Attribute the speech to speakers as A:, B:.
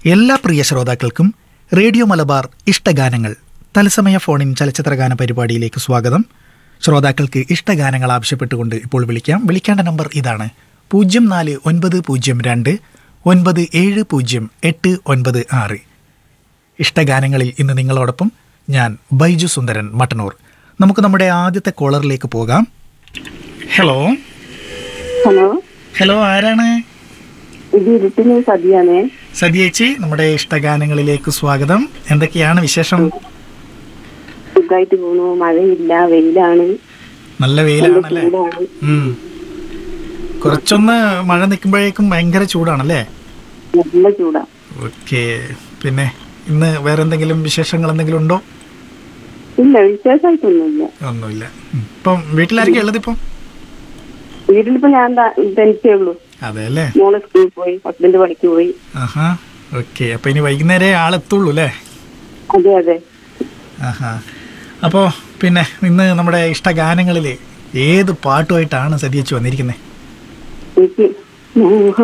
A: എല്ലാ പ്രിയ ശ്രോതാക്കൾക്കും റേഡിയോ മലബാർ ഇഷ്ടഗാനങ്ങൾ തത്സമയ ഫോണിൻ ചലച്ചിത്രഗാന പരിപാടിയിലേക്ക് സ്വാഗതം ശ്രോതാക്കൾക്ക് ഇഷ്ടഗാനങ്ങൾ ആവശ്യപ്പെട്ടുകൊണ്ട് ഇപ്പോൾ വിളിക്കാം വിളിക്കേണ്ട നമ്പർ ഇതാണ് പൂജ്യം നാല് ഒൻപത് പൂജ്യം രണ്ട് ഒൻപത് ഏഴ് പൂജ്യം എട്ട് ഒൻപത് ആറ് ഇഷ്ടഗാനങ്ങളിൽ ഇന്ന് നിങ്ങളോടൊപ്പം ഞാൻ ബൈജു സുന്ദരൻ മട്ടന്നൂർ നമുക്ക് നമ്മുടെ ആദ്യത്തെ കോളറിലേക്ക് പോകാം ഹലോ
B: ഹലോ
A: ഹലോ ആരാണ്
B: ഇത് ഇരുട്ടിന് സതിയാണേ
A: സതിയേച്ചി നമ്മുടെ ഇഷ്ടഗാനങ്ങളിലേക്ക് സ്വാഗതം എന്തൊക്കെയാണ് വിശേഷം
B: സുഖമായിട്ട് പോണു മഴയില്ല വെയിലാണ്
A: നല്ല വെയിലാണല്ലേ
B: ചൂടാണ്
A: ഉം. കുറച്ചൊന്ന് മഴ നിൽക്കുമ്പോഴേക്കും ഭയങ്കര ചൂടാണല്ലേ
B: നല്ല ചൂടാ
A: ഓക്കെ പിന്നെ ഇന്ന് വേറെ എന്തെങ്കിലും വിശേഷങ്ങൾ എന്തെങ്കിലും ഉണ്ടോ
B: ഇല്ല വിശേഷമായിട്ടൊന്നുമില്ല
A: ഒന്നുമില്ല ഉം. ഇപ്പം വീട്ടിലായിരിക്കും ഉള്ളത് ഇപ്പം
B: വീട്ടിലിപ്പോ ഞാൻ ദാ തനിച്ചേ ഉള്ളൂ
A: അതെ അല്ലേ
B: മോള് സ്കൂളിൽ പോയി ഹസ്ബൻഡ് പണിക്ക് പോയി
A: ആഹാ ഓക്കെ അപ്പൊ ഇനി വൈകുന്നേരേ ആളെത്തുള്ളൂ അല്ലേ
B: അതെ അതെ
A: ആഹാ അപ്പോൾ പിന്നെ ഇന്ന് നമ്മുടെ ഇഷ്ടഗാനങ്ങളിൽ ഏത് പാട്ടുമായിട്ടാണ് സതിയച്ചു വന്നിരിക്കുന്നത്
B: എനിക്ക് മോഹം